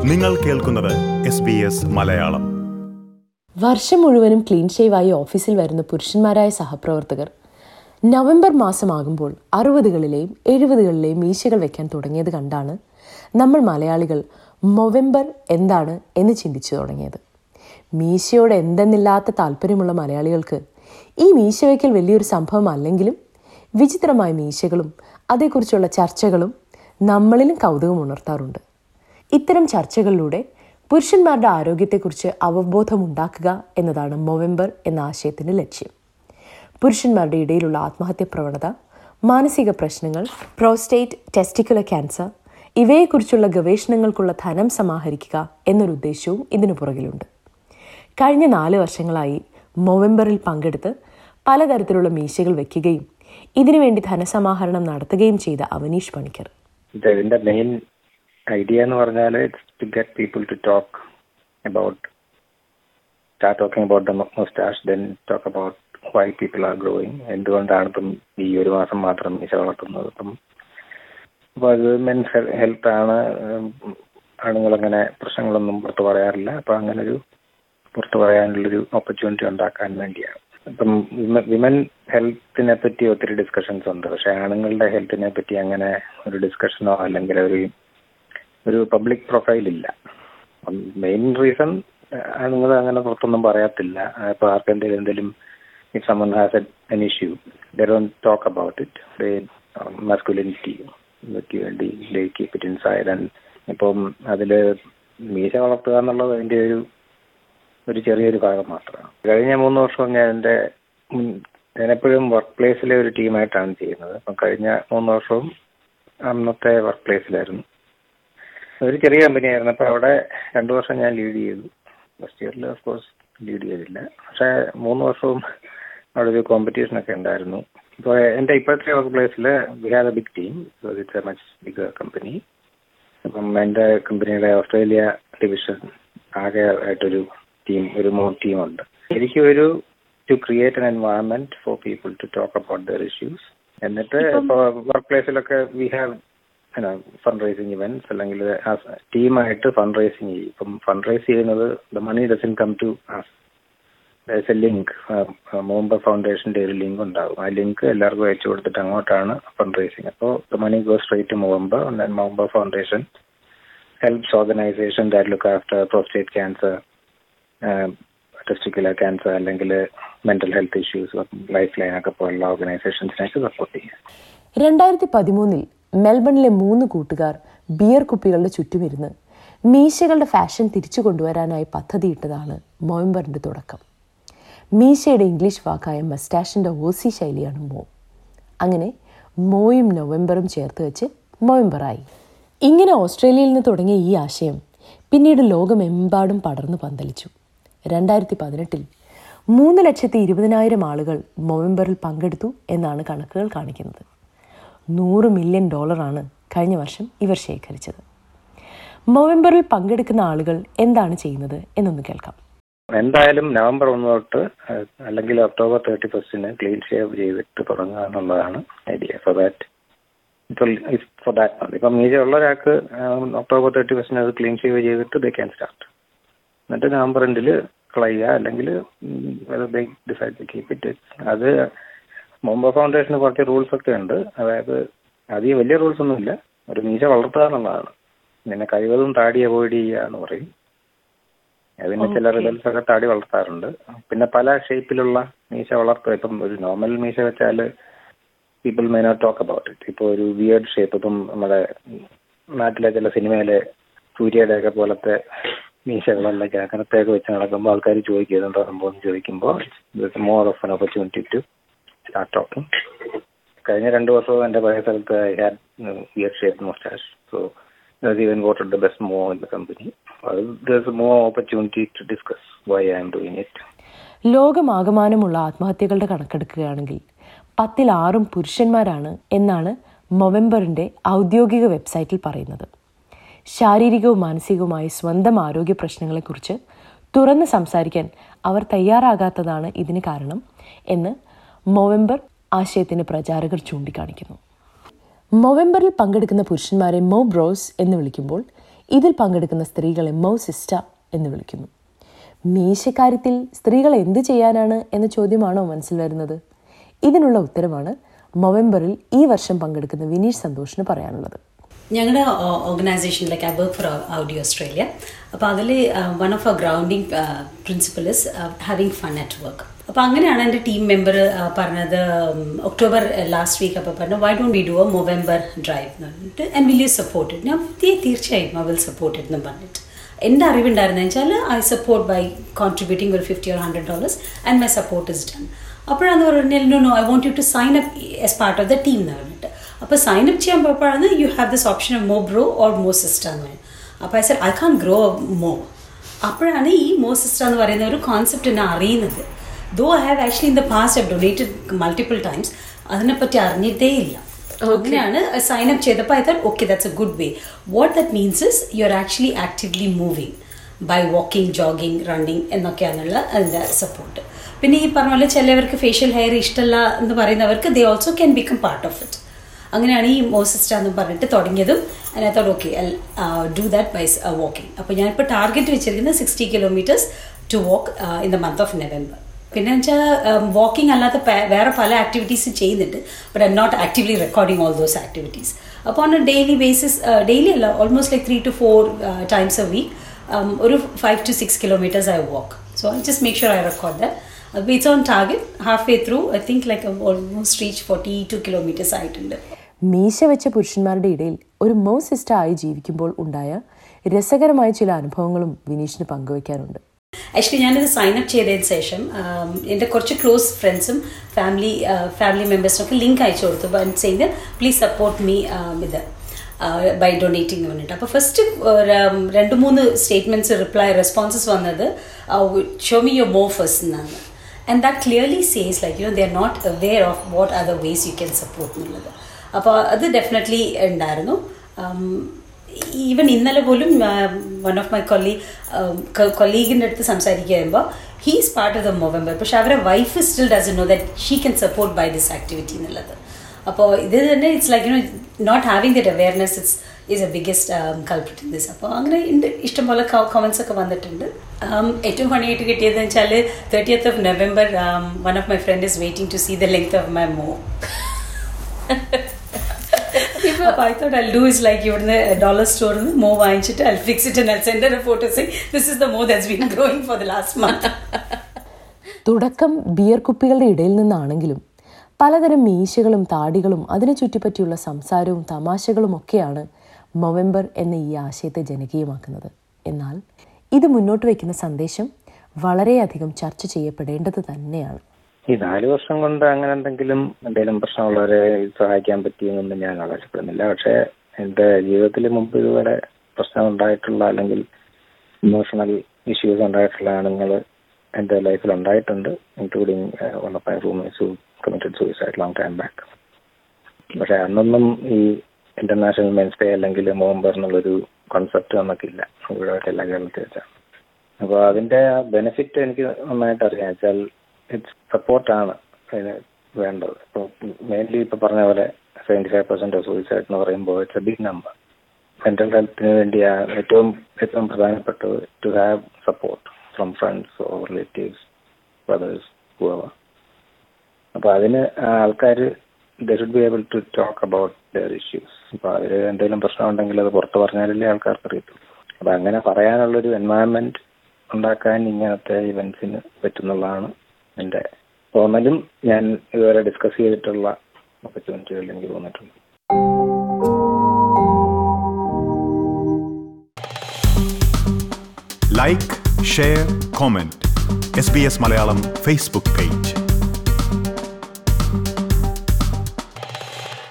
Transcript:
നിങ്ങൾ കേൾക്കുന്നത് S B S Malayalam വർഷം മുഴുവനും ക്ലീൻ ഷേവായി ഓഫീസിൽ വരുന്ന പുരുഷന്മാരായ സഹപ്രവർത്തകർ നവംബർ മാസമാകുമ്പോൾ അറുപതുകളിലെയും എഴുപതുകളിലെയും മീശകൾ വെക്കാൻ തുടങ്ങിയത് കണ്ടാണ് നമ്മൾ മലയാളികൾ നൊവംബർ എന്താണ് എന്ന് ചിന്തിച്ചു തുടങ്ങിയത് മീശയോട് എന്തെന്നില്ലാത്ത താല്പര്യമുള്ള മലയാളികൾക്ക് ഈ മീശ വയ്ക്കൽ വലിയൊരു സംഭവം അല്ലെങ്കിലും വിചിത്രമായ മീശകളും അതേക്കുറിച്ചുള്ള ചർച്ചകളും നമ്മളിലും കൗതുകം ഉണർത്താറുണ്ട് ഇത്തരം ചർച്ചകളിലൂടെ പുരുഷന്മാരുടെ ആരോഗ്യത്തെക്കുറിച്ച് അവബോധം ഉണ്ടാക്കുക എന്നതാണ് നൊവംബർ എന്ന ആശയത്തിന്റെ ലക്ഷ്യം പുരുഷന്മാരുടെ ഇടയിലുള്ള ആത്മഹത്യ പ്രവണത മാനസിക പ്രശ്നങ്ങൾ പ്രോസ്റ്റേറ്റ് ടെസ്റ്റിക്കുലർ ക്യാൻസർ ഇവയെക്കുറിച്ചുള്ള ഗവേഷണങ്ങൾക്കുള്ള ധനം സമാഹരിക്കുക എന്നൊരു ഉദ്ദേശവും ഇതിനു പുറകിലുണ്ട് കഴിഞ്ഞ നാല് വർഷങ്ങളായി നൊവംബറിൽ പങ്കെടുത്ത് പലതരത്തിലുള്ള മീശകൾ വയ്ക്കുകയും ഇതിനുവേണ്ടി ധനസമാഹരണം നടത്തുകയും ചെയ്ത അവനീഷ് പണിക്കർ ഇത് ഇതിന്റെ മെയിൻ ഐഡിയ എന്ന് പറഞ്ഞാൽ it's to get people to talk about start talking about the moustache then talk about why people are growing എന്തുകൊണ്ടാണ് ഇപ്പം ഈ ഒരു മാസം മാത്രം മീശ വളർത്തുന്നത് ഇപ്പം അപ്പോൾ അത് മെൻസ് ഹെൽത്ത് ആണ് ആണുങ്ങളങ്ങനെ പ്രശ്നങ്ങളൊന്നും പുറത്ത് പറയാറില്ല അപ്പം അങ്ങനെ ഒരു പുറത്ത് പറയാനുള്ളൊരു ഓപ്പർച്യൂണിറ്റി ഉണ്ടാക്കാൻ വേണ്ടിയാണ് ഇപ്പം വിമൻ ഹെൽത്തിനെ പറ്റി ഒത്തിരി ഡിസ്കഷൻസ് ഉണ്ട് പക്ഷെ ആണുങ്ങളുടെ ഹെൽത്തിനെ പറ്റി അങ്ങനെ ഒരു ഡിസ്കഷനോ അല്ലെങ്കിൽ ഒരു ഒരു പബ്ലിക് പ്രൊഫൈൽ ഇല്ല മെയിൻ റീസൺ ആണുങ്ങൾ അങ്ങനെ പുറത്തൊന്നും പറയത്തില്ല ഇപ്പൊ ആർക്കെന്തെങ്കിലും എന്തെങ്കിലും if someone has an issue they don't talk about it they masculinity വേണ്ടി they keep it inside and ഇപ്പം അതില് മീശ വളർത്തുക എന്നുള്ളത് അതിന്റെ ഒരു ഒരു ചെറിയൊരു ഭാഗം മാത്രമാണ് കഴിഞ്ഞ മൂന്ന് വർഷം ഞാൻ എൻ്റെ ഞാനെപ്പോഴും വർക്ക് പ്ലേസിലെ ഒരു ടീമായിട്ടാണ് ചെയ്യുന്നത് അപ്പം കഴിഞ്ഞ മൂന്ന് വർഷവും അന്നത്തെ വർക്ക് പ്ലേസിലായിരുന്നു ഒരു ചെറിയ കമ്പനി ആയിരുന്നു അപ്പോൾ അവിടെ രണ്ടു വർഷം ഞാൻ ലീഡ് ചെയ്തു ഫസ്റ്റ് ഇയറിൽ ഓഫ് കോഴ്സ് ലീഡ് ചെയ്തില്ല പക്ഷേ മൂന്ന് വർഷവും അവിടെ ഒരു കോമ്പറ്റീഷൻ ഒക്കെ ഉണ്ടായിരുന്നു ഇപ്പോൾ എൻ്റെ ഇപ്പോഴത്തെ വർക്ക് പ്ലേസിൽ we have a big team it's a much big company അപ്പം എൻ്റെ കമ്പനിയുടെ ഓസ്ട്രേലിയ ഡിവിഷൻ ആകെ ആയിട്ടൊരു ടീം ഒരു മൂൺ ടീമുണ്ട് എനിക്ക് ഒരു to create an environment for people to talk about their issues എന്നിട്ട് ഇപ്പോൾ വർക്ക് പ്ലേസിലൊക്കെ we have fund raising events അല്ലെങ്കിൽ ടീമായിട്ട് ഫണ്ട് റൈസിങ് ചെയ്യും ഇപ്പം ഫണ്ട് റൈസ് ചെയ്യുന്നത് the money doesn't come to a link Movember ഫൗണ്ടേഷന്റെ ഒരു ലിങ്ക് ഉണ്ടാകും ആ ലിങ്ക് എല്ലാവർക്കും അയച്ചു കൊടുത്തിട്ട് അങ്ങോട്ടാണ് ഫണ്ട് റൈസിങ് അപ്പോൾ the money go straight to Movember Movember foundation helps organisation that look after prostate cancer testicular cancer അല്ലെങ്കിൽ mental health issues Lifeline ഒക്കെ പോലുള്ള ഓർഗനൈസേഷൻസിനായിട്ട് സപ്പോർട്ട് ചെയ്യാം രണ്ടായിരത്തി പതിമൂന്നിൽ മെൽബണിലെ മൂന്ന് കൂട്ടുകാർ ബിയർ കുപ്പികളുടെ ചുറ്റുമിരുന്ന് മീശകളുടെ ഫാഷൻ തിരിച്ചു കൊണ്ടുവരാനായി പദ്ധതിയിട്ടതാണ് മോയംബറിന്റെ തുടക്കം മീശയുടെ ഇംഗ്ലീഷ് വാക്കായ മസ്റ്റാഷിന്റെ ഓസി ശൈലിയാണ് മോ അങ്ങനെ മോയും നവംബറും ചേർത്ത് വെച്ച് മോയംബറായി ഇങ്ങനെ ഓസ്ട്രേലിയയിൽ നിന്ന് തുടങ്ങിയ ഈ ആശയം പിന്നീട് ലോകമെമ്പാടും പടർന്നു പന്തലിച്ചു രണ്ടായിരത്തി പതിനെട്ടിൽ മൂന്ന് ലക്ഷത്തി ഇരുപതിനായിരം ആളുകൾ നവംബറിൽ പങ്കെടുത്തു എന്നാണ് കണക്കുകൾ കാണിക്കുന്നത് നൂറ് മില്യൺ ഡോളറാണ് കഴിഞ്ഞ വർഷം ഇവർ ശേഖരിച്ചത് നവംബറിൽ പങ്കെടുക്കുന്ന ആളുകൾ എന്താണ് ചെയ്യുന്നത് എന്നൊന്ന് കേൾക്കാം എന്തായാലും നവംബർ ഒന്ന് തൊട്ട് അല്ലെങ്കിൽ ഒക്ടോബർ തേർട്ടി ഫസ്റ്റിന് ക്ലീൻ ഷേവ് ചെയ്തിട്ട് തുടങ്ങുക എന്നുള്ളതാണ് idea for that for that month ഇപ്പം മീജ ഉള്ള ഒരാൾക്ക് ഒക്ടോബർ തേർട്ടി ഫസ്റ്റിന് അത് ക്ലീൻ ഷേവ് ചെയ്തിട്ട് ദേ ക്യാൻ സ്റ്റാർട്ട് എന്നിട്ട് നവംബർ എൻഡിൽ കളയുക അല്ലെങ്കിൽ ഡിസൈഡ് ടു കീപ് ഇറ്റ് അത് മുമ്പ് ഫൗണ്ടേഷന് കുറച്ച് റൂൾസ് ഒക്കെ ഉണ്ട് അതായത് അധികം വലിയ റൂൾസ് ഒന്നുമില്ല ഒരു മീശ വളർത്തുക എന്നുള്ളതാണ് പിന്നെ കഴിവതും താടി അവോയ്ഡ് ചെയ്യുക എന്ന് പറയും അതിന് ചില റിസൾട്ട്സ് ഒക്കെ താടി വളർത്താറുണ്ട് പിന്നെ പല ഷേപ്പിലുള്ള മീശ വളർത്തുക ഇപ്പം ഒരു നോർമൽ മീശ വെച്ചാൽ people may not talk about it ഇപ്പോൾ ഒരു വിയേർഡ് ഷേപ്പ് ഇപ്പം നമ്മുടെ നാട്ടിലെ ചില സിനിമയിലെ സൂര്യയുടെ ഒക്കെ പോലത്തെ മീശകളെല്ലാം അങ്ങനത്തെയൊക്കെ വെച്ച് നടക്കുമ്പോൾ ആൾക്കാർ ചോദിക്കും ഇതെന്താ സംഭവം ചോദിക്കുമ്പോൾ more of an opportunity to start talking കഴിഞ്ഞ രണ്ട് വർഷവും എൻ്റെ പഴയ സ്ഥലത്ത് I had ear shape moustache so even voted the best mo in the company mo opportunity to discuss why I'm doing it ലോകമാകമാനമുള്ള ആത്മഹത്യകളുടെ കണക്കെടുക്കുകയാണെങ്കിൽ പത്തിൽ ആറും പുരുഷന്മാരാണ് എന്നാണ് നവംബറിന്റെ ഔദ്യോഗിക വെബ്സൈറ്റിൽ പറയുന്നത് ശാരീരികവും മാനസികവുമായ സ്വന്തം ആരോഗ്യ പ്രശ്നങ്ങളെക്കുറിച്ച് തുറന്ന് സംസാരിക്കാൻ അവർ തയ്യാറാകാത്തതാണ് ഇതിന് കാരണം എന്ന് നവംബർ ആശയത്തിന് പ്രചാരകർ ചൂണ്ടിക്കാണിക്കുന്നു നവംബറിൽ പങ്കെടുക്കുന്ന പുരുഷന്മാരെ മോ ബ്രോസ് എന്ന് വിളിക്കുമ്പോൾ ഇതിൽ പങ്കെടുക്കുന്ന സ്ത്രീകളെ മൗസിസ്റ്റ എന്ന് വിളിക്കുന്നു മീശക്കാര്യത്തിൽ സ്ത്രീകൾ എന്ത് ചെയ്യാനാണ് എന്ന ചോദ്യമാണോ മനസ്സിൽ വരുന്നത് ഇതിനുള്ള ഉത്തരമാണ് നവംബറിൽ ഈ വർഷം പങ്കെടുക്കുന്ന വിനീഷ് സന്തോഷിന് പറയാനുള്ളത് ഞങ്ങളുടെ organisation like I work for Audi Australia അപ്പോൾ അതിൽ one of a grounding principle is having fun at work അപ്പോൾ അങ്ങനെയാണ് എൻ്റെ ടീം മെമ്പർ പറഞ്ഞത് ഒക്ടോബർ ലാസ്റ്റ് വീക്ക് അപ്പോൾ പറഞ്ഞു why don't we do a Movember drive എന്ന് പറഞ്ഞിട്ട് and will you support it ഞാൻ തീ- തീർച്ചയായും ഐ വിൽ സപ്പോർട്ട് ഇറ്റ് എന്ന് പറഞ്ഞിട്ട് എൻ്റെ അറിവുണ്ടായിരുന്നത് വെച്ചാൽ ഐ സപ്പോർട്ട് ബൈ കോൺട്രിബ്യൂട്ടിംഗ് ഒരു fifty or hundred dollars and my support is done അപ്പോഴാണ് പറഞ്ഞാൽ no no I want you to sign up as part of the team എന്ന് പറഞ്ഞിട്ട് അപ്പോൾ സൈൻ അപ്പ് ചെയ്യാൻ പോയപ്പോഴാണ് you have this option of mo bro or mo sister എന്ന് പറയും അപ്പോൾ I said I can grow mo അപ്പോഴാണ് ഈ മോ സിസ്റ്റർ എന്ന് പറയുന്ന ഒരു കോൺസെപ്റ്റ് എന്നെ അറിയുന്നത് though I have actually in the past have donated multiple times അതിനെപ്പറ്റി അറിഞ്ഞിട്ടേ ഇല്ല അങ്ങനെയാണ് സൈൻ അപ്പ് ചെയ്തപ്പോൾ I thought okay that's a good way what that means is you are actually actively moving by walking jogging running എന്നൊക്കെയാണുള്ള അതിൻ്റെ support പിന്നെ ഈ പറഞ്ഞ പോലെ ചിലവർക്ക് ഫേഷ്യൽ ഹെയർ ഇഷ്ടമല്ല എന്ന് പറയുന്നവർക്ക് they also can become part of it അങ്ങനെയാണ് ഈ മോസിസ്റ്റ എന്ന് പറഞ്ഞിട്ട് തുടങ്ങിയതും അതിനകത്തോട് okay do that by walking അപ്പോൾ ഞാനിപ്പോൾ ടാർഗറ്റ് വെച്ചിരിക്കുന്നത് sixty kilometres to walk in the month of November പിന്നെ വെച്ചാൽ വാക്കിംഗ് അല്ലാത്ത പ- വേറെ പല ആക്ടിവിറ്റീസ് ചെയ്യുന്നുണ്ട് but I not actively recording all those activities അപ്പോൾ on a daily basis daily അല്ല almost like three to four times a week ഒരു five to six kilometres I walk so I just make sure I record that it's on target halfway through I think like almost reach forty two kilometres ആയിട്ടുണ്ട് മീശ വെച്ച പുരുഷന്മാരുടെ ഇടയിൽ ഒരു മൗ sister ആയി ജീവിക്കുമ്പോൾ ഉണ്ടായ രസകരമായ ചില അനുഭവങ്ങളും വിനീഷിന് പങ്കുവയ്ക്കാനുണ്ട് ആക്ച്വലി ഞാനിത് സൈൻ അപ്പ് ചെയ്തതിന് ശേഷം ആം, എൻ്റെ കുറച്ച് ക്ലോസ് ഫ്രണ്ട്സും ഫാമിലി ഫാമിലി മെമ്പേഴ്സിനൊക്കെ ലിങ്ക് അയച്ചു കൊടുത്തു ചെയ്ത് പ്ലീസ് സപ്പോർട്ട് മീ ഇത് ബൈ ഡൊണേറ്റിംഗ് എന്ന് പറഞ്ഞിട്ട് അപ്പോൾ ഫസ്റ്റ് രണ്ട് മൂന്ന് സ്റ്റേറ്റ്മെൻറ്റ്സ് റിപ്ലൈ റെസ്പോൺസസ് വന്നത് show me your mo first എന്നാണ് and that clearly says like you know they are not aware of what other ways you can support എന്നുള്ളത് അപ്പോൾ അത് ഡെഫിനറ്റ്ലി ഉണ്ടായിരുന്നു ഈവൻ ഇന്നലെ പോലും വൺ ഓഫ് മൈ കൊല്ലി കൊല്ലീഗിൻ്റെ അടുത്ത് സംസാരിക്കുമ്പോൾ he's part of the Movember പക്ഷെ അവരുടെ wife still doesn't know that she can support by this activity എന്നുള്ളത് അപ്പോൾ ഇത് തന്നെ it's like you know not having that awareness it's is a biggest culprit in this അപ്പോൾ അങ്ങനെ ഉണ്ട് ഇഷ്ടംപോലെ കമൻസ് ഒക്കെ വന്നിട്ടുണ്ട് Um, ഏറ്റവും പണിയായിട്ട് കിട്ടിയതെന്ന് വെച്ചാൽ thirtieth of November one of my friend is waiting to see the length of my mo അപ്പൊ I thought I do is like ഇവിടുന്ന് ഡോളർ സ്റ്റോറിൽ നിന്ന് മോ വാങ്ങിച്ചിട്ട് I fix it and send a photo say this is the mo that's been growing for the last month തുടക്കം beer കുപ്പികളുടെ ഇടയിൽ നിന്നാണെങ്കിലും പലതരം മീശകളും താടികളും അതിനെ ചുറ്റിപ്പറ്റിയുള്ള സംസാരവും തമാശകളും ഒക്കെയാണ് നവംബർ എന്ന ഈ ആശയത്തെ ജനകീയമാക്കുന്നത് എന്നാൽ ഇത് മുന്നോട്ട് വയ്ക്കുന്ന സന്ദേശം വളരെയധികം ചർച്ച ചെയ്യപ്പെടേണ്ടത് തന്നെയാണ് ഈ നാല് വർഷം കൊണ്ട് അങ്ങനെ എന്തെങ്കിലും എന്തെങ്കിലും പ്രശ്നമുള്ളവരെ സഹായിക്കാൻ പറ്റിയെന്നൊന്നും ഞാൻ അവകാശപ്പെടുന്നില്ല പക്ഷേ എന്റെ ജീവിതത്തിൽ മുമ്പ് ഇതുവരെ പ്രശ്നം ഉണ്ടായിട്ടുള്ള അല്ലെങ്കിൽ ഇമോഷണൽ ഇഷ്യൂസ് ഉണ്ടായിട്ടുള്ള ആണുങ്ങൾ എന്റെ ലൈഫിൽ ഉണ്ടായിട്ടുണ്ട് including one of my roomers who committed suicide long time back പക്ഷെ അന്നൊന്നും ഈ ഇന്റർനാഷണൽ മെൻസ് ഡേ അല്ലെങ്കിൽ നവംബർ എന്നുള്ളൊരു കോൺസെപ്റ്റ് നമുക്കില്ല ഇവിടെ എല്ലാ കേരളത്തിൽ വെച്ചാൽ അപ്പോൾ അതിന്റെ ബെനിഫിറ്റ് എനിക്ക് നന്നായിട്ട് അറിയാം വെച്ചാൽ ഇറ്റ്സ് സപ്പോർട്ടാണ് അതിന് വേണ്ടത് ഇപ്പോൾ മെയിൻലി ഇപ്പൊ പറഞ്ഞ പോലെ seventy five percent of suicide എന്ന് പറയുമ്പോൾ it's a big number mental ഹെൽത്തിന് വേണ്ടി ഏറ്റവും ഏറ്റവും പ്രധാനപ്പെട്ടത് to have support from friends or relatives brothers whoever അപ്പൊ അതിന് ആൾക്കാർ they should be able to talk about their issues അപ്പൊ അവര് എന്തെങ്കിലും പ്രശ്നം ഉണ്ടെങ്കിൽ അത് പുറത്ത് പറഞ്ഞാലല്ലേ ആൾക്കാർക്ക് അറിയത്തുള്ളൂ അപ്പൊ അങ്ങനെ പറയാനുള്ളൊരു എൻവയറമെന്റ് ഉണ്ടാക്കാൻ ഇങ്ങനത്തെ ഇവന്റ്സിന് പറ്റുന്നുള്ളതാണ് എന്റെ തോന്നലും ഞാൻ ഇതുവരെ ഡിസ്കസ് ചെയ്തിട്ടുള്ള ഓപ്പർച്യൂണിറ്റികളിൽ എനിക്ക് തോന്നിയിട്ടുണ്ട് like share comment S B S Malayalam Facebook page